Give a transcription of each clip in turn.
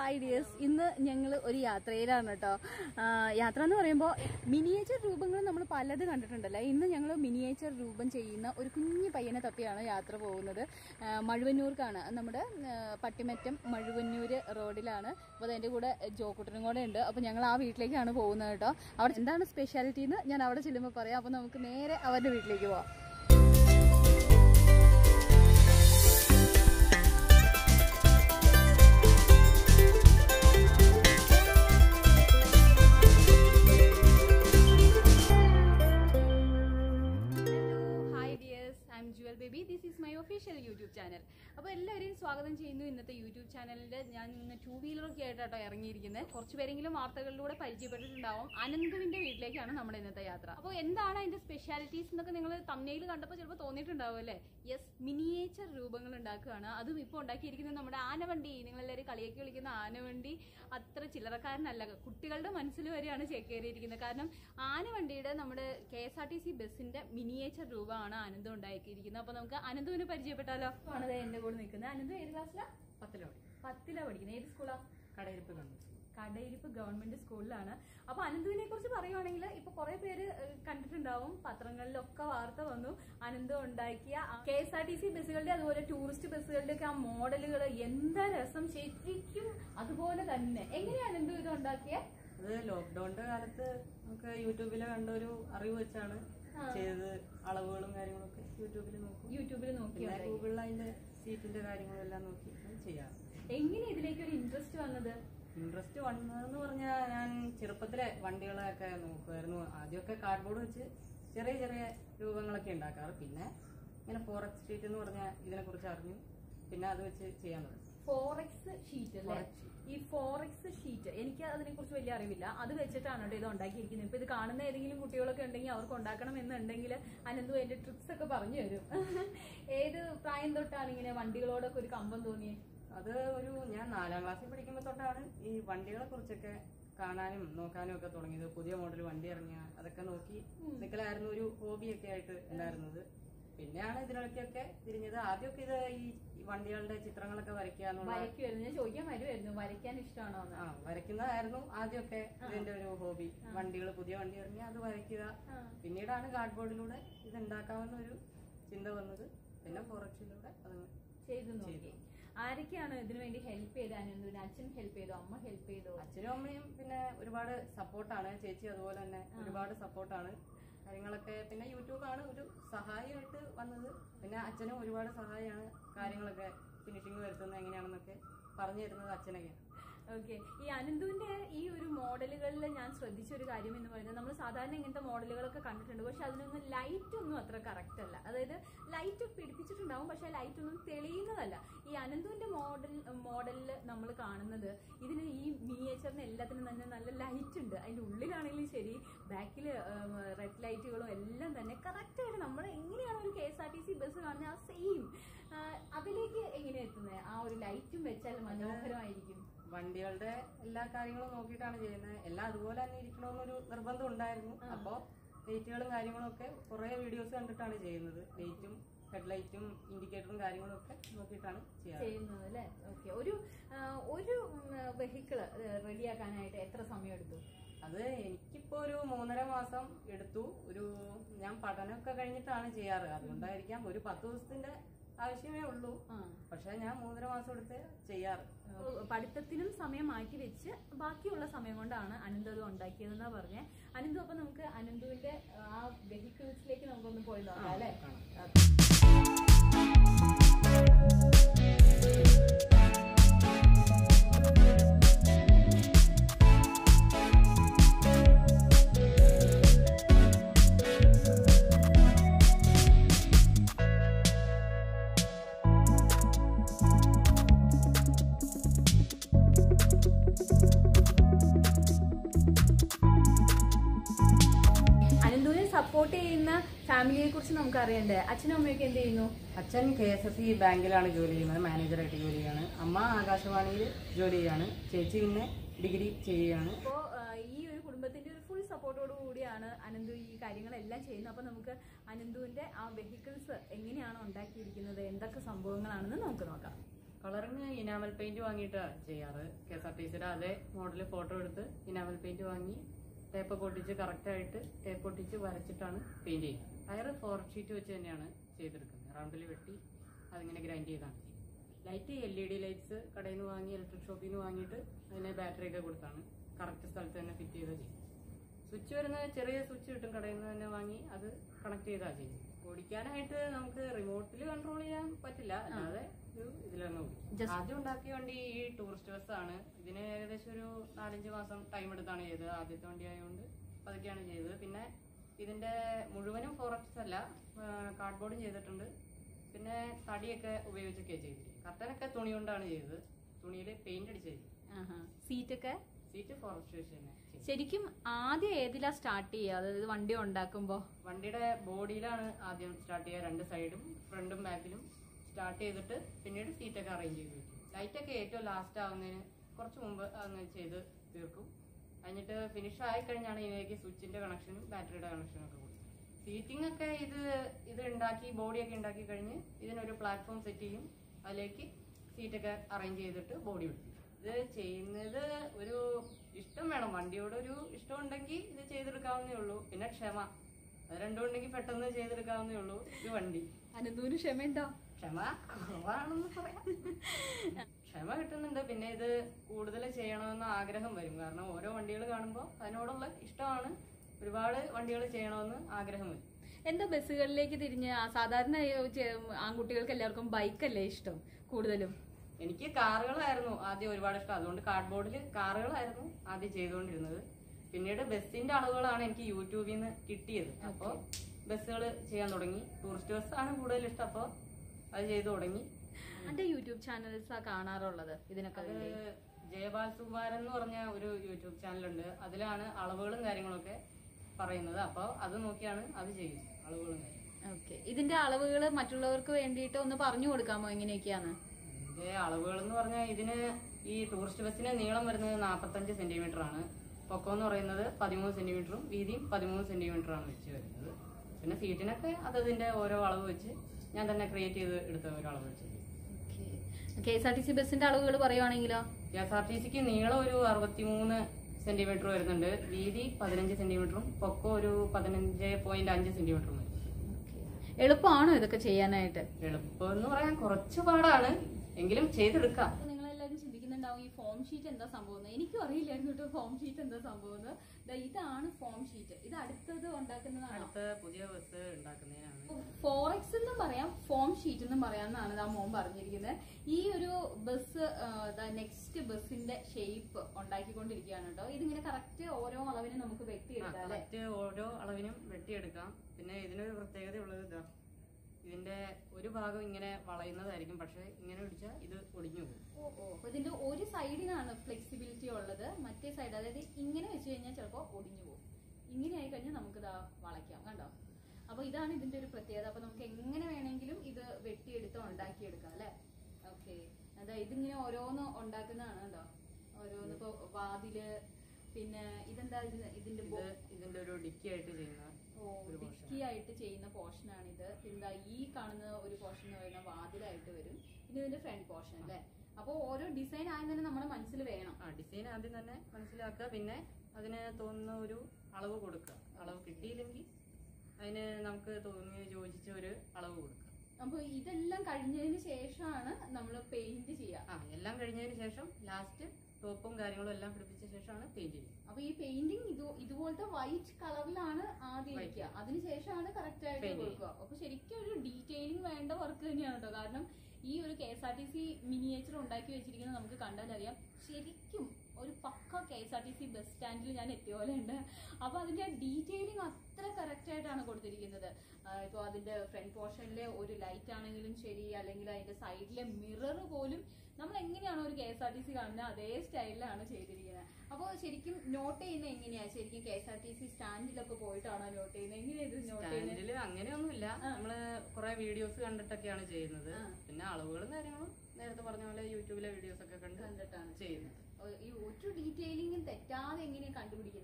Hi dears ഇന്ന് ഞങ്ങൾ ഒരു യാത്രയിലാണ് കേട്ടോ ആ, യാത്ര എന്ന് പറയുമ്പോൾ മിനിയേച്ചർ രൂപങ്ങൾ നമ്മൾ പലത് കണ്ടിട്ടുണ്ടല്ലോ ഇന്ന് ഞങ്ങൾ മിനിയേച്ചർ രൂപം ചെയ്യുന്ന ഒരു കുഞ്ഞു പയ്യനെ തപ്പിയാണ് യാത്ര പോകുന്നത് ആ, മഴുവന്നൂർക്കാണ് നമ്മുടെ ആ, പട്ടിമറ്റം മഴുവന്നൂർ റോഡിലാണ് അപ്പോൾ അതിൻ്റെ കൂടെ ജോക്കുട്ടനും കൂടെ ഉണ്ട് അപ്പോൾ ഞങ്ങൾ ആ വീട്ടിലേക്കാണ് പോകുന്നത് കേട്ടോ അവിടെ എന്താണ് സ്പെഷ്യാലിറ്റി എന്ന് ഞാൻ അവിടെ ചെല്ലുമ്പോൾ പറയാം അപ്പോൾ നമുക്ക് നേരെ അവരുടെ വീട്ടിലേക്ക് പോവാം hi dears I'm jewel baby this is my official YouTube channel അപ്പോൾ എല്ലാവരെയും സ്വാഗതം ചെയ്യുന്നു ഇന്നത്തെ യൂട്യൂബ് ചാനലിൽ ഞാൻ ഇന്ന് ടൂ വീലറൊക്കെ ആയിട്ടാട്ടോ ഇറങ്ങിയിരിക്കുന്നത് കുറച്ച് പേരെങ്കിലും വാർത്തകളിലൂടെ പരിചയപ്പെട്ടിട്ടുണ്ടാവും അനന്തുവിൻ്റെ വീട്ടിലേക്കാണ് നമ്മുടെ ഇന്നത്തെ യാത്ര അപ്പോൾ എന്താണ് അതിൻ്റെ സ്പെഷ്യാലിറ്റീസ് എന്നൊക്കെ നിങ്ങൾ തമ്മയിൽ കണ്ടപ്പോൾ ചിലപ്പോൾ തോന്നിയിട്ടുണ്ടാവും അല്ലേ യെസ് മിനിയേച്ചർ രൂപങ്ങൾ ഉണ്ടാക്കുകയാണ് അതും ഇപ്പോൾ ഉണ്ടാക്കിയിരിക്കുന്നത് നമ്മുടെ ആനവണ്ടി നിങ്ങളെല്ലാവരും കളിയൊക്കെ വിളിക്കുന്ന ആനവണ്ടി അത്ര ചില്ലറക്കാരനല്ല കുട്ടികളുടെ മനസ്സിൽ വരെയാണ് ചേക്കേറിയിരിക്കുന്നത് കാരണം ആനവണ്ടിയുടെ നമ്മുടെ K S R T C ബസ്സിന്റെ മിനിയേച്ചർ രൂപമാണ് അനന്തം ഉണ്ടാക്കിയിരിക്കുന്നത് അപ്പൊ നമുക്ക് അനന്തുവിനെ പരിചയപ്പെട്ടാലോ ആണ് എന്റെ കൂടെ നിൽക്കുന്നത് അനന്തു ഏത് ക്ലാസ്സിലാ പത്തിലോ പത്തിലാ പഠിക്കുന്നത് ഏത് സ്കൂളാ കടയിരിപ്പ് കണ്ടു കടയിരിപ്പ് ഗവൺമെന്റ് സ്കൂളിലാണ് അപ്പൊ അനന്തുവിനെ കുറിച്ച് പറയുവാണെങ്കിൽ ഇപ്പൊ കുറെ പേര് ഏഹ്, കണ്ടിട്ടുണ്ടാവും പത്രങ്ങളിലൊക്കെ വാർത്ത വന്നു അനന്തു ഉണ്ടാക്കിയ K S R T C ബസ്സുകളുടെ അതുപോലെ ടൂറിസ്റ്റ് ബസ്സുകളുടെ ഒക്കെ ആ മോഡലുകൾ എന്താ രസം ശരിക്കും അതുപോലെ തന്നെ എങ്ങനെയാ അനന്തു ഇത് ഉണ്ടാക്കിയ അത് ലോക്ക്ഡൌണിന്റെ കാലത്ത് നമുക്ക് യൂട്യൂബിൽ കണ്ട ഒരു അറിവ് വെച്ചാണ് ചെയ്തത് അളവുകളും കാര്യങ്ങളൊക്കെ യൂട്യൂബിൽ നോക്കും യൂട്യൂബിൽ നോക്കി പിന്നെ ഗൂഗിളിൽ അതിന്റെ സീറ്റിന്റെ കാര്യങ്ങളും എല്ലാം നോക്കി ചെയ്യാം എങ്ങനെ ഇതിലേക്ക് ഒരു ഇൻട്രസ്റ്റ് വന്നത് ഇൻട്രസ്റ്റ് വന്നതെന്ന് പറഞ്ഞാൽ ഞാൻ ചെറുപ്പത്തിലെ വണ്ടികളൊക്കെ നോക്കുമായിരുന്നു ആദ്യമൊക്കെ കാർഡ്ബോർഡ് വെച്ച് ചെറിയ ചെറിയ രൂപങ്ങളൊക്കെ ഉണ്ടാക്കാറ് പിന്നെ ഇങ്ങനെ ഫോറക്സ് സ്ട്രീറ്റ് എന്ന് പറഞ്ഞാൽ ഇതിനെ കുറിച്ച് അറിഞ്ഞു പിന്നെ അത് വെച്ച് ചെയ്യാൻ തുടങ്ങി ഫോറക്സ് ഷീറ്റ് അല്ലേ Forex sheet. ഈ ഫോറക്സ് ഷീറ്റ് എനിക്ക് അതിനെ കുറിച്ച് വലിയ അറിവില്ല അത് വെച്ചിട്ടാണ് കേട്ടോ ഇത് ഉണ്ടാക്കിയിരിക്കുന്നത് ഇപ്പൊ ഇത് കാണുന്ന ഏതെങ്കിലും കുട്ടികളൊക്കെ ഉണ്ടെങ്കിൽ അവർക്ക് ഉണ്ടാക്കണം എന്നുണ്ടെങ്കിൽ അനന്തു അതിന്റെ ട്രിക്സ് ഒക്കെ പറഞ്ഞു തരും ഏത് പ്രായം തൊട്ടാണ് ഇങ്ങനെ വണ്ടികളോടൊക്കെ ഒരു കമ്പം തോന്നിയത് അത് ഒരു ഞാൻ നാലാം ക്ലാസ്സിൽ പഠിക്കുമ്പോൾ തൊട്ടാണ് ഈ വണ്ടികളെ കുറിച്ചൊക്കെ കാണാനും നോക്കാനും ഒക്കെ തുടങ്ങിയത് പുതിയ മോഡൽ വണ്ടി ഇറങ്ങിയ അതൊക്കെ നോക്കി നിൽക്കലായിരുന്നു ഒരു ഹോബിയൊക്കെ ആയിട്ട് ഉണ്ടായിരുന്നത് പിന്നെയാണ് ഇതിനൊക്കെയൊക്കെ തിരിഞ്ഞത് ആദ്യമൊക്കെ ഇത് ഈ ഈ വണ്ടികളുടെ ചിത്രങ്ങളൊക്കെ വരയ്ക്കുക എന്നുള്ള വരയ്ക്കുമായിരുന്നു ഞാൻ ചോദിക്കാൻ വരുമായിരുന്നു വരയ്ക്കാൻ ഇഷ്ടമാണോ എന്ന് ആ വരയ്ക്കുന്നതായിരുന്നു ആദ്യമൊക്കെ ഇതിന്റെ ഒരു ഹോബി വണ്ടികൾ പുതിയ വണ്ടി ഇറങ്ങി അത് വരയ്ക്കുക ആ. പിന്നീടാണ് കാർഡ്ബോർഡിലൂടെ ഇത് ഉണ്ടാക്കാവുന്ന ഒരു ചിന്ത വന്നത് പിന്നെ ഫോറക്സിലൂടെ അത് ചെയ്തു നോക്കി ആരൊക്കെയാണ് ഇതിനു വേണ്ടി ഹെൽപ്പ് ചെയ്ത് അനന്തുവിന് അച്ഛൻ ഹെൽപ്പ് ചെയ്തോ അമ്മ ഹെൽപ്പ് ചെയ്തോ അച്ഛനും അമ്മയും പിന്നെ ഒരുപാട് സപ്പോർട്ടാണ് ചേച്ചി അതുപോലെ തന്നെ ഒരുപാട് സപ്പോർട്ടാണ് കാര്യങ്ങളൊക്കെ പിന്നെ യൂട്യൂബാണ് ഒരു സഹായമായിട്ട് വന്നത് പിന്നെ അച്ഛനും ഒരുപാട് സഹായമാണ് കാര്യങ്ങളൊക്കെ ഫിനിഷിങ് വരുത്തുന്നത് എങ്ങനെയാണെന്നൊക്കെ പറഞ്ഞു തരുന്നത് അച്ഛനൊക്കെയാണ് ഓക്കെ ഈ അനന്തുവിന്റെ ഈ ഒരു മോഡലുകളിൽ ഞാൻ ശ്രദ്ധിച്ച ഒരു കാര്യം എന്ന് പറയുന്നത് നമ്മൾ സാധാരണ ഇങ്ങനത്തെ മോഡലുകളൊക്കെ കണ്ടിട്ടുണ്ട് പക്ഷെ അതിനൊന്നും ലൈറ്റ് ഒന്നും അത്ര കറക്റ്റ് അല്ല അതായത് ലൈറ്റ് പിടിപ്പിച്ചിട്ടുണ്ടാവും പക്ഷെ ലൈറ്റ് ഒന്നും തെളിയുന്നതല്ല ഈ അനന്തുവിന്റെ മോഡൽ മോഡലിൽ നമ്മൾ കാണുന്നത് ഇതിന് ഈ മിനിയേച്ചറിന് എല്ലാത്തിനും തന്നെ നല്ല ലൈറ്റ് ഉണ്ട് അതിന്റെ ഉള്ളിലാണെങ്കിലും ശരി ബാക്കിൽ റെഡ് ലൈറ്റുകളും എല്ലാം തന്നെ കറക്റ്റ് ആയിട്ട് നമ്മൾ എങ്ങനെയാണ് ഒരു K S R T C bus കാണുന്നത് ആ സെയിം അതിലേക്ക് എങ്ങനെയാ എത്തുന്നത് ആ ഒരു ലൈറ്റും വെച്ചാൽ മനോഹരമായിരിക്കും വണ്ടികളുടെ എല്ലാ കാര്യങ്ങളും നോക്കിയിട്ടാണ് ചെയ്യുന്നത് എല്ലാം അതുപോലെ തന്നെ ഇരിക്കണമെന്നൊരു നിർബന്ധം ഉണ്ടായിരുന്നു അപ്പോൾ ലൈറ്റുകളും കാര്യങ്ങളും ഒക്കെ കുറേ വീഡിയോസ് കണ്ടിട്ടാണ് ചെയ്യുന്നത് ലൈറ്റും ഹെഡ്ലൈറ്റും ഇൻഡിക്കേറ്ററും കാര്യങ്ങളും ഒക്കെ നോക്കിയിട്ടാണ് ചെയ്യാറ് ചെയ്യുന്നത് അല്ലേ ഓക്കെ ഒരു ആ, ഒരു വെഹിക്കിള് റെഡിയാക്കാനായിട്ട് എത്ര സമയം എടുത്തു അത് എനിക്കിപ്പോ ഒരു മൂന്നര മാസം എടുത്തു ഒരു ഞാൻ പഠനമൊക്കെ കഴിഞ്ഞിട്ടാണ് ചെയ്യാറ് അതുകൊണ്ടായിരിക്കാം ഒരു പത്ത് ദിവസത്തിന്റെ ആവശ്യമേ ഉള്ളൂ ആ. പക്ഷെ ഞാൻ മൂന്നര മാസം എടുത്ത് ചെയ്യാറ് ആ, പഠിത്തത്തിനും സമയം മാറ്റി വെച്ച് ബാക്കിയുള്ള സമയം കൊണ്ടാണ് അനന്ത് അത് ഉണ്ടാക്കിയതെന്നാ പറഞ്ഞേ അനന്തു അപ്പൊ നമുക്ക് അനന്തുവിന്റെ ആ വെഹിക്കിൾസിലേക്ക് നമുക്കൊന്ന് പോയി നോക്കാം അല്ലേ അനന്തുവിനെ സപ്പോർട്ട് ചെയ്യുന്ന ഫാമിലിയെ കുറിച്ച് നമുക്ക് അറിയണ്ടേ അച്ഛനും അമ്മയൊക്കെ എന്ത് ചെയ്യുന്നു അച്ഛൻ കെ എസ് എഫ് ഇ ബാങ്കിലാണ് ജോലി ചെയ്യുന്നത് മാനേജറായിട്ട് ജോലി ചെയ്യാണ് അമ്മ ആകാശവാണിയിൽ ജോലി ചെയ്യാണ് ചേച്ചി പിന്നെ ഡിഗ്രി ചെയ്യുകയാണ് അപ്പോൾ ഈ ഒരു കുടുംബത്തിന്റെ ഒരു ഫുൾ സപ്പോർട്ടോട് കൂടിയാണ് അനന്തു ഈ കാര്യങ്ങളെല്ലാം ചെയ്യുന്നത് അപ്പോൾ നമുക്ക് അനന്തുവിന്റെ ആ വെഹിക്കിൾസ് എങ്ങനെയാണ് ഉണ്ടാക്കിയിരിക്കുന്നത് എന്തൊക്കെ സംഭവങ്ങളാണെന്ന് നമുക്ക് നോക്കാം കളറിങ് ഇനാമൽ പെയിന്റ് വാങ്ങിയിട്ടാണ് ചെയ്യാറ് കെ എസ് ആർ ടി സിയുടെ അതേ മോഡൽ ഫോട്ടോ എടുത്ത് ഇനാമൽ പെയിന്റ് വാങ്ങി ടേപ്പ് ഒക്കെ ഒട്ടിച്ച് കറക്റ്റായിട്ട് ടേപ്പ് ഒട്ടിച്ച് വരച്ചിട്ടാണ് പെയിന്റ് ചെയ്യുക ടയർ ഫോർ ഷീറ്റ് വെച്ച് തന്നെയാണ് ചെയ്തെടുക്കുന്നത് റൗണ്ടിൽ വെട്ടി അതിങ്ങനെ ഗ്രൈൻഡ് ചെയ്താണ് ചെയ്യുന്നത് light L E D lights കടയിൽ നിന്ന് വാങ്ങി ഇലക്ട്രിക് ഷോപ്പിൽ നിന്ന് വാങ്ങിയിട്ട് അതിന് ബാറ്ററി ഒക്കെ കൊടുത്താണ് കറക്റ്റ് സ്ഥലത്ത് തന്നെ ഫിറ്റ് ചെയ്താൽ ചെയ്യും സ്വിച്ച് വരുന്ന ചെറിയ സ്വിച്ച് കിട്ടും കടയിൽ നിന്ന് തന്നെ വാങ്ങി അത് കണക്ട് ചെയ്താൽ ചെയ്യും ഓടിക്കാനായിട്ട് നമുക്ക് റിമോട്ടിൽ കൺട്രോൾ ചെയ്യാൻ പറ്റില്ല അല്ലാതെ ഒരു ഇതിലങ്ങ് ഓടിക്കും Just- ആദ്യം ഉണ്ടാക്കിയ വണ്ടി ഈ ടൂറിസ്റ്റ് ബസ് ആണ് ഇതിന് ഏകദേശം ഒരു നാലഞ്ച് മാസം ടൈം എടുത്താണ് ചെയ്തത് ആദ്യത്തെ വണ്ടി ആയതുകൊണ്ട് അതൊക്കെയാണ് ചെയ്തത് പിന്നെ ഇതിന്റെ മുഴുവനും ഫോറക്സ് അല്ല കാർഡ്ബോർഡും ചെയ്തിട്ടുണ്ട് പിന്നെ തടിയൊക്കെ ഉപയോഗിച്ചൊക്കെയാണ് ചെയ്തിരിക്കുന്നത് കർട്ടനൊക്കെ തുണി കൊണ്ടാണ് ചെയ്തത് തുണിയിൽ പെയിന്റ് അടിച്ച് ചെയ്തു സീറ്റൊക്കെ സീറ്റ് ഫോറസ്റ്റ് വെച്ച് തന്നെ ചെയ്തു. ശരിക്കും ആദ്യം ഏതിലാ സ്റ്റാർട്ട് ചെയ്യുക അതായത് വണ്ടി ഉണ്ടാക്കുമ്പോ വണ്ടിയുടെ ബോഡിയിലാണ് ആദ്യം സ്റ്റാർട്ട് ചെയ്യുക രണ്ട് സൈഡും ഫ്രണ്ടും ബാക്കിലും സ്റ്റാർട്ട് ചെയ്തിട്ട് പിന്നീട് സീറ്റൊക്കെ അറേഞ്ച് ചെയ്ത് വെക്കും ലൈറ്റൊക്കെ ഏറ്റവും ലാസ്റ്റ് ആവുന്നതിന് കുറച്ച് മുമ്പ് അങ്ങ് ചെയ്ത് തീർക്കും എന്നിട്ട് ഫിനിഷ് ആയി കഴിഞ്ഞാണ് ഇതിലേക്ക് സ്വിച്ചിന്റെ കണക്ഷനും ബാറ്ററിയുടെ കണക്ഷനും ഒക്കെ കൊടുക്കും സീറ്റിംഗ് ഒക്കെ ഇത് ഇത് ഉണ്ടാക്കി ബോഡിയൊക്കെ ഉണ്ടാക്കി കഴിഞ്ഞ് ഇതിനൊരു പ്ലാറ്റ്ഫോം സെറ്റ് ചെയ്യും അതിലേക്ക് സീറ്റൊക്കെ അറേഞ്ച് ചെയ്തിട്ട് ബോഡി വെക്കും ഇത് ചെയ്യുന്നത് ഒരു ഇഷ്ടം വേണം വണ്ടിയോട് ഒരു ഇഷ്ടം ഉണ്ടെങ്കിൽ ഇത് ചെയ്തെടുക്കാവുന്നേ ഉള്ളൂ പിന്നെ ക്ഷമ അത് രണ്ടും ഉണ്ടെങ്കിൽ പെട്ടെന്ന് ചെയ്തെടുക്കാവുന്നേ ഉള്ളൂ ഒരു വണ്ടി അനന്തൂര് ക്ഷമയുണ്ടോ ക്ഷമ കുറവാണെന്ന് പറയാം ക്ഷമ കിട്ടുന്നുണ്ട് പിന്നെ ഇത് കൂടുതൽ ചെയ്യണമെന്ന് ആഗ്രഹം വരും കാരണം ഓരോ വണ്ടികൾ കാണുമ്പോൾ അതിനോടുള്ള ഇഷ്ടമാണ് ഒരുപാട് വണ്ടികൾ ചെയ്യണമെന്ന് ആഗ്രഹം വരും എന്താ ബസ്സുകളിലേക്ക് തിരിഞ്ഞ് ആ സാധാരണ ഈ ചെ- ആൺകുട്ടികൾക്ക് എല്ലാവർക്കും ബൈക്കല്ലേ ഇഷ്ടം കൂടുതലും എനിക്ക് കാറുകളായിരുന്നു ആദ്യം ഒരുപാട് ഇഷ്ടം അതുകൊണ്ട് കാർഡ്ബോർഡിൽ കാറുകളായിരുന്നു ആദ്യം ചെയ്തുകൊണ്ടിരുന്നത് പിന്നീട് ബസ്സിന്റെ അളവുകളാണ് എനിക്ക് യൂട്യൂബിൽ നിന്ന് കിട്ടിയത് അപ്പോൾ ബസ്സുകൾ ചെയ്യാൻ തുടങ്ങി ടൂറിസ്റ്റ് ബസ്സാണ് കൂടുതൽ ഇഷ്ടം അപ്പോൾ അത് ചെയ്തു തുടങ്ങി എന്റെ യൂട്യൂബ് ചാനൽസാ കാണാറുള്ളത് ഇതിനൊക്കെ അത് വേണ്ടി ജയപാൽ സുകുമാരൻ എന്ന് പറഞ്ഞ ഒരു യൂട്യൂബ് ചാനലുണ്ട് അതിലാണ് അളവുകളും കാര്യങ്ങളൊക്കെ പറയുന്നത് അപ്പോൾ അത് നോക്കിയാണ് അത് ചെയ്യുന്നത് അളവുകളും കാര്യങ്ങളും ഓക്കെ ഇതിന്റെ അളവുകൾ മറ്റുള്ളവർക്ക് വേണ്ടിയിട്ട് ഒന്ന് പറഞ്ഞു കൊടുക്കാമോ എങ്ങനെയൊക്കെയാണ് ഇതിന്റെ അളവുകൾ എന്ന് പറഞ്ഞാൽ ഇതിന് ഈ ടൂറിസ്റ്റ് ബസ്സിന് നീളം വരുന്നത് നാൽപ്പത്തഞ്ച് സെന്റിമീറ്റർ ആണ് പൊക്കം എന്ന് പറയുന്നത് പതിമൂന്ന് സെന്റിമീറ്ററും വീതിയും പതിമൂന്ന് സെന്റിമീറ്റർ ആണ് വെച്ച് വരുന്നത് പിന്നെ സീറ്റിനൊക്കെ അതതിന്റെ ഓരോ അളവ് വെച്ച് ഞാൻ തന്നെ ക്രിയേറ്റ് ചെയ്ത് എടുത്ത ഒരു അളവ് വെച്ച് K S R T C ബസിന്റെ അളവുകൾ പറയുവാണെങ്കിലോ കെ എസ് ആർ ടി സിക്ക് നീളം ഒരു അറുപത്തിമൂന്ന് സെന്റിമീറ്റർ വരുന്നുണ്ട് വീതി പതിനഞ്ച് സെന്റിമീറ്ററും പൊക്കം ഒരു പതിനഞ്ച് പോയിന്റ് അഞ്ച് സെന്റിമീറ്ററും വരും എളുപ്പമാണോ ഇതൊക്കെ ചെയ്യാനായിട്ട് എളുപ്പം എന്ന് പറയാൻ കുറച്ച് പാടാണ് എങ്കിലും ചെയ്തെടുക്കാം നിങ്ങളെല്ലാവരും ചിന്തിക്കുന്നുണ്ടാവും ഈ ഫോം ഷീറ്റ് എന്താ സംഭവം എന്ന്. എനിക്കും അറിയില്ലായിരുന്നു കേട്ടോ ഫോം ഷീറ്റ് എന്താ സംഭവം എന്ന്. ദാ ഇതാണ് ഫോം ഷീറ്റ് ഇത് അടുത്തത് ഉണ്ടാക്കുന്നതാണോ അടുത്ത പുതിയ ബസ് ഉണ്ടാക്കുന്നതിനാണ് ഫോറക്സ് എന്നും പറയാം ഫോം ഷീറ്റ് എന്നും പറയാമെന്നാണ് ആ മോൻ പറഞ്ഞിരിക്കുന്നത് ഈ ഒരു ബസ് നെക്സ്റ്റ് ബസ്സിന്റെ ഷേപ്പ് ഉണ്ടാക്കിക്കൊണ്ടിരിക്കുകയാണ് കേട്ടോ ഇതിങ്ങനെ കറക്റ്റ് ഓരോ അളവിന് നമുക്ക് വെട്ടിയെടുക്കാം അല്ലെ കറക്റ്റ് ഓരോ അളവിനും വെട്ടിയെടുക്കാം പിന്നെ ഇതിനൊരു പ്രത്യേകത ഉള്ളത് ഇതാ ഇതിന്റെ ഒരു ഭാഗം ഇങ്ങനെ വളയുന്നതായിരിക്കും പക്ഷെ ഇങ്ങനെ പിടിച്ചാൽ ഇത് ഒടിഞ്ഞു പോകും ഓ ഓ അപ്പൊ ഇതിന്റെ ഒരു സൈഡിനാണ് ഫ്ലെക്സിബിലിറ്റി ഉള്ളത് മറ്റേ സൈഡ് അതായത് ഇങ്ങനെ വെച്ച് കഴിഞ്ഞാൽ ചിലപ്പോൾ ഒടിഞ്ഞു പോകും ഇങ്ങനെ ആയി കഴിഞ്ഞാൽ നമുക്ക് ഇതാ വളയ്ക്കാം കണ്ടോ അപ്പൊ ഇതാണ് ഇതിന്റെ ഒരു പ്രത്യേകത അപ്പൊ നമുക്ക് എങ്ങനെ വേണമെങ്കിലും ഇത് വെട്ടിയെടുത്ത് ഉണ്ടാക്കിയെടുക്കാം അല്ലെ ഓക്കെ അതാ ഇതിങ്ങനെ ഓരോന്ന് ഉണ്ടാക്കുന്നതാണ് കണ്ടോ ഓരോന്ന് ഇപ്പൊ വാതില് പിന്നെ ഇതെന്താ ഇത് ഇതിന്റെ ഇത് ഇതിന്റെ ഒരു ഡിക്കി ആയിട്ട് ചെയ്യുന്ന ഒരു portion. ഡിക്കി ആയിട്ട് ചെയ്യുന്ന പോർഷനാണ് ഇത് പിന്നെ ഈ കാണുന്ന ഒരു പോർഷൻ എന്ന് പറയുന്ന വാതിലായിട്ട് വരും പിന്നെ ഇതിന്റെ ഫ്രണ്ട് പോർഷൻ അല്ലേ അപ്പോൾ ഓരോ ഡിസൈൻ ആദ്യം തന്നെ നമ്മുടെ മനസ്സിൽ വേണം ആ ഡിസൈൻ ആദ്യം തന്നെ മനസ്സിലാക്കുക പിന്നെ അതിന് തോന്നുന്ന ഒരു അളവ് കൊടുക്കുക അളവ് കിട്ടിയില്ലെങ്കിൽ അതിന് നമുക്ക് തോന്നിയ യോജിച്ച ഒരു അളവ് കൊടുക്കുക അപ്പോൾ ഇതെല്ലാം കഴിഞ്ഞതിന് ശേഷമാണ് നമ്മൾ പെയിന്റ് ചെയ്യുക ആ എല്ലാം കഴിഞ്ഞതിന് ശേഷം ലാസ്റ്റ് ടോപ്പും കാര്യങ്ങളും എല്ലാം പിടിപ്പിച്ച ശേഷമാണ് പെയിന്റ് ചെയ്യുന്നത് അപ്പൊ ഈ പെയിന്റിങ് ഇത് ഇതുപോലത്തെ വൈറ്റ് കളറിലാണ് ആദ്യം White. ഇരിക്കുക അതിനുശേഷമാണ് കറക്റ്റ് ആയിട്ട് Paint കൊടുക്കുക അപ്പൊ ശരിക്കും ഒരു ഡീറ്റെയിലിംഗ് വേണ്ട വർക്ക് തന്നെയാണ് കേട്ടോ കാരണം ഈ ഒരു K S R T C miniature ഉണ്ടാക്കി വെച്ചിരിക്കുന്നത് നമുക്ക് കണ്ടാൽ അറിയാം ശരിക്കും ഒരു pukka K S R T C bus സ്റ്റാൻഡിൽ ഞാൻ എത്തിയ പോലെ ഉണ്ട് അപ്പൊ അതിന്റെ ഡീറ്റെയിലിംഗ് അത്ര കറക്റ്റ് ആയിട്ടാണ് കൊടുത്തിരിക്കുന്നത് ഇപ്പോൾ അതിന്റെ ഫ്രണ്ട് പോർഷനിലെ ഒരു ലൈറ്റ് ആണെങ്കിലും ശരി അല്ലെങ്കിൽ അതിന്റെ സൈഡിലെ മിറർ പോലും നമ്മൾ എങ്ങനെയാണോ ഒരു K S R T C കാണുന്നത് അതേ സ്റ്റൈലിലാണ് ചെയ്തിരിക്കുന്നത് അപ്പോൾ ശരിക്കും നോട്ട് ചെയ്യുന്നത് എങ്ങനെയാ ശരിക്കും K S R T C സ്റ്റാൻഡിലൊക്കെ പോയിട്ടാണോ നോട്ട് ചെയ്യുന്നത് എങ്ങനെയാ ഇത് നോട്ട് ചെയ്യുന്നത് സ്റ്റാൻഡില് അങ്ങനെയൊന്നുമില്ല നമ്മള് കുറെ വീഡിയോസ് കണ്ടിട്ടൊക്കെയാണ് ചെയ്യുന്നത് ആ. പിന്നെ അളവുകളും കാര്യങ്ങളും നേരത്തെ പറഞ്ഞ പോലെ യൂട്യൂബിലെ വീഡിയോസ് ഒക്കെ കണ്ട് കണ്ടിട്ടാണ് ചെയ്യുന്നത് ഓ, ഈ ഒരു ഡീറ്റെയിലിംഗും തെറ്റാതെ എങ്ങനെയാ കണ്ടുപിടിക്കുന്നത്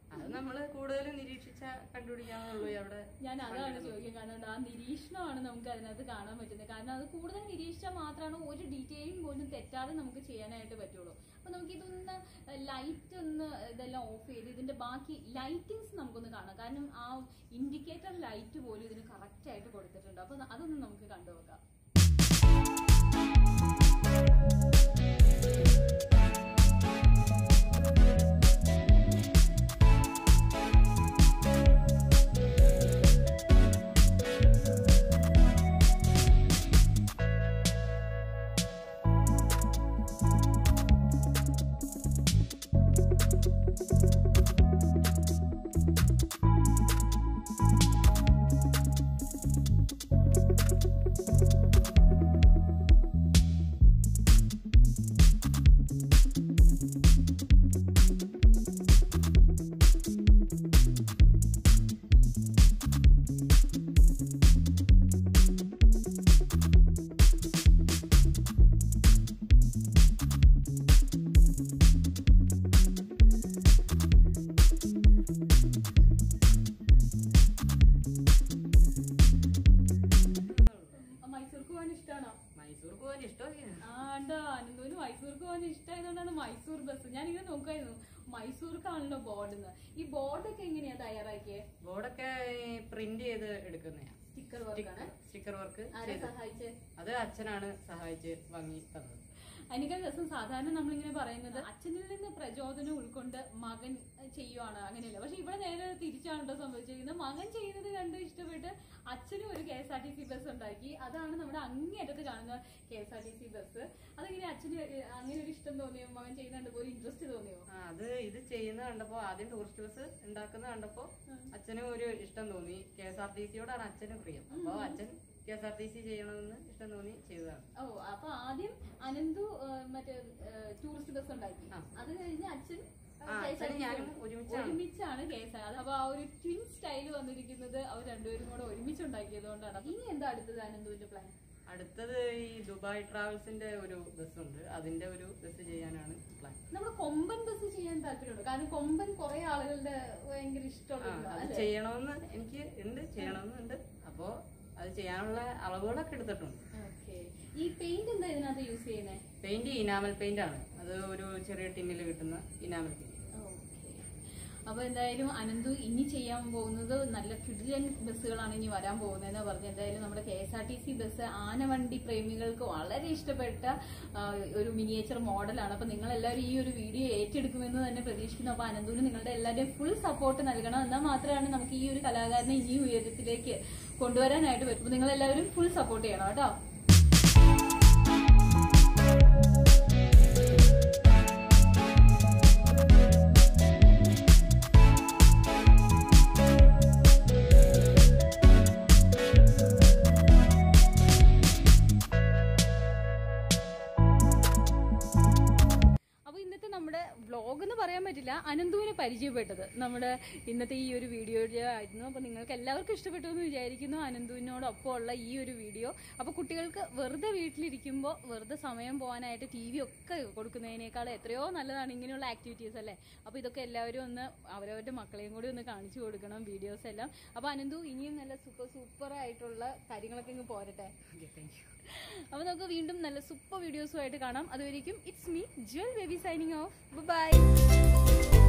അത് നമ്മള് കൂടുതലും നിരീക്ഷിച്ച കണ്ടുപിടിക്കാന്നുള്ളൂ അവിടെ ഞാൻ അതാണ് ചോദിക്കുന്നത് കാരണം ആ നിരീക്ഷണമാണ് നമുക്ക് അതിനകത്ത് കാണാൻ പറ്റുന്നത് കാരണം അത് കൂടുതൽ നിരീക്ഷിച്ചാൽ മാത്രമാണ് ഒരു ഡീറ്റെയിലും പോലും തെറ്റാതെ നമുക്ക് ചെയ്യാനായിട്ട് പറ്റുള്ളൂ അപ്പൊ നമുക്ക് ഇതൊന്ന് ലൈറ്റ് ഒന്ന് ഇതെല്ലാം ഓഫ് ചെയ്ത് ഇതിന്റെ ബാക്കി ലൈറ്റിങ്സ് നമുക്കൊന്ന് കാണാം കാരണം ആ ഇൻഡിക്കേറ്റർ ലൈറ്റ് പോലും ഇതിന് കറക്റ്റ് ആയിട്ട് കൊടുത്തിട്ടുണ്ട് അപ്പൊ അതൊന്ന് നമുക്ക് കണ്ടുനോക്കാം മൈസൂർക്ക് പോകാൻ ഇഷ്ടമാണോ മൈസൂർക്ക് പോകാൻ ഇഷ്ടമൊക്കെയാണ് ആണ്ടാ അനന്തൂന് മൈസൂർക്ക് പോകാൻ ഇഷ്ടമായതുകൊണ്ടാണ് മൈസൂർ ബസ് ഞാനിങ്ങനെ നോക്കായിരുന്നു മൈസൂർക്കാണല്ലോ ബോർഡെന്ന് ഈ ബോർഡൊക്കെ എങ്ങനെയാ തയ്യാറാക്കിയേ ബോർഡൊക്കെ പ്രിന്റ് ചെയ്ത് എടുക്കുന്നതാണ് സ്റ്റിക്കർ വർക്കാണ് സ്റ്റിക്കർ വർക്ക് ആരെ സഹായിച്ചേ അത് അച്ഛനാണ് സഹായിച്ച് വാങ്ങി തന്നത് അതിനേക്കാൾ രസം സാധാരണ നമ്മളിങ്ങനെ പറയുന്നത് അച്ഛനിൽ നിന്ന് പ്രചോദനം ഉൾക്കൊണ്ട് മകൻ ചെയ്യുവാണ് അങ്ങനെയല്ല പക്ഷെ ഇവിടെ നേരെ തിരിച്ചാണ് കേട്ടോ സംഭവിച്ചിരിക്കുന്നത് മകൻ ചെയ്യുന്നത് കണ്ട് ഇഷ്ടപ്പെട്ട് അച്ഛനും ഒരു K S R T C bus ഉണ്ടാക്കി അതാണ് നമ്മുടെ അങ്ങേയറ്റത്ത് കാണുന്ന K S R T C bus അതെങ്ങനെ അച്ഛന് അങ്ങനെ ഒരു ഇഷ്ടം തോന്നിയോ മകൻ ചെയ്യുന്നുണ്ട് ഒരു ഇൻട്രസ്റ്റ് തോന്നിയോ ആ, അത് ഇത് ചെയ്യുന്ന കണ്ടപ്പോ ആദ്യം ടൂറിസ്റ്റ് ബസ് ഉണ്ടാക്കുന്ന കണ്ടപ്പോ അച്ഛനും ഒരു ഇഷ്ടം തോന്നി കെ എസ് ആർ ടി സിയോടാണ് അച്ഛന് പ്രിയം അപ്പൊ അച്ഛൻ K S R T C ചെയ്യണമെന്ന് ഇഷ്ടം തോന്നി ചെയ്തതാണ് ഓ അപ്പൊ ആദ്യം അനന്തു ആ, മറ്റേ ടൂറിസ്റ്റ് ബസ് ഉണ്ടാക്കി ആ. അത് കഴിഞ്ഞ് അച്ഛൻ ആ, അച്ഛനും ഞാനും ഒരുമിച്ചാണ്. ഒരുമിച്ചാണ് കേസ് അപ്പൊ ആ ഒരു ട്വിൻ സ്റ്റൈൽ വന്നിരിക്കുന്നത് അവർ രണ്ടുപേരും കൂടെ ഒരുമിച്ച് ഉണ്ടാക്കിയതുകൊണ്ടാണ് ഇനി എന്താ അടുത്തത് അനന്തുവിന്റെ പ്ലാൻ അടുത്തത് ഈ ദുബായ് ട്രാവൽസിന്റെ ഒരു ബസ് ഉണ്ട് അതിന്റെ ഒരു ബസ് ചെയ്യാനാണ് പ്ലാൻ നമ്മുടെ കൊമ്പൻ ബസ് ചെയ്യാൻ താല്പര്യമുണ്ട് കാരണം കൊമ്പൻ കുറെ ആളുകളുടെ ഭയങ്കര ആ, ഇഷ്ടമുള്ള അത് ചെയ്യണമെന്ന് എനിക്ക് ഉണ്ട് ചെയ്യണമെന്നുണ്ട് അപ്പോ അത് ചെയ്യാനുള്ള അളവുകളൊക്കെ എടുത്തിട്ടുണ്ട് ഈ പെയിന്റ് എന്താ ഇതിനകത്ത് യൂസ് ചെയ്യുന്നത് പെയിന്റ് ഇനാമൽ പെയിന്റ് ആണ് അത് ഒരു ചെറിയ ടിന്നിൽ കിട്ടുന്ന ഇനാമൽ പെയിന്റ് അപ്പൊ എന്തായാലും അനന്തു ഇനി ചെയ്യാൻ പോകുന്നത് നല്ല കിടിലൻ ബസ്സുകളാണ് ഇനി വരാൻ പോകുന്നതെന്ന് പറഞ്ഞു എന്തായാലും നമ്മുടെ K S R T C bus ആനവണ്ടി പ്രേമികൾക്ക് വളരെ ഇഷ്ടപ്പെട്ട ആ, ഒരു മിനിയേച്ചർ മോഡലാണ് അപ്പൊ നിങ്ങൾ എല്ലാവരും ഈ ഒരു വീഡിയോ ഏറ്റെടുക്കുമെന്ന് തന്നെ പ്രതീക്ഷിക്കുന്നു അപ്പൊ അനന്തുവിന് നിങ്ങളുടെ എല്ലാവരുടെയും ഫുൾ സപ്പോർട്ട് നൽകണം എന്നാൽ മാത്രമാണ് നമുക്ക് ഈ ഒരു കലാകാരനെ ഇനി ഉയരത്തിലേക്ക് കൊണ്ടുവരാനായിട്ട് പറ്റും അപ്പൊ നിങ്ങൾ എല്ലാവരും ഫുൾ സപ്പോർട്ട് ചെയ്യണം കേട്ടോ അപ്പോൾ ഇന്നത്തെ നമ്മുടെ വ്ളോഗ് എന്ന് പറയാൻ പറ്റില്ല അനന്തുവിനെ പരിചയപ്പെട്ടത് നമ്മുടെ ഇന്നത്തെ ഈ ഒരു വീഡിയോ ആയിരുന്നു അപ്പോൾ നിങ്ങൾക്ക് എല്ലാവർക്കും ഇഷ്ടപ്പെട്ടു എന്ന് വിചാരിക്കുന്നു അനന്തുവിനോടൊപ്പം ഉള്ള ഈ ഒരു വീഡിയോ അപ്പോൾ കുട്ടികൾക്ക് വെറുതെ വീട്ടിലിരിക്കുമ്പോൾ വെറുതെ സമയം പോകാനായിട്ട് ടി വി ഒക്കെ കൊടുക്കുന്നതിനേക്കാൾ എത്രയോ നല്ലതാണ് ഇങ്ങനെയുള്ള ആക്ടിവിറ്റീസ് അല്ലേ അപ്പോൾ ഇതൊക്കെ എല്ലാവരും ഒന്ന് അവരവരുടെ മക്കളെയും കൂടി ഒന്ന് കാണിച്ചു കൊടുക്കണം വീഡിയോസ് എല്ലാം അപ്പോൾ അനന്തു ഇനിയും നല്ല സൂപ്പർ സൂപ്പർ ആയിട്ടുള്ള കാര്യങ്ങളൊക്കെ ഇങ്ങ് പോരട്ടെ താങ്ക് യു അപ്പോൾ നമുക്ക് വീണ്ടും നല്ല സൂപ്പർ വീഡിയോസുമായിട്ട് കാണാം അതുവരേക്കും it's me jewel baby signing off by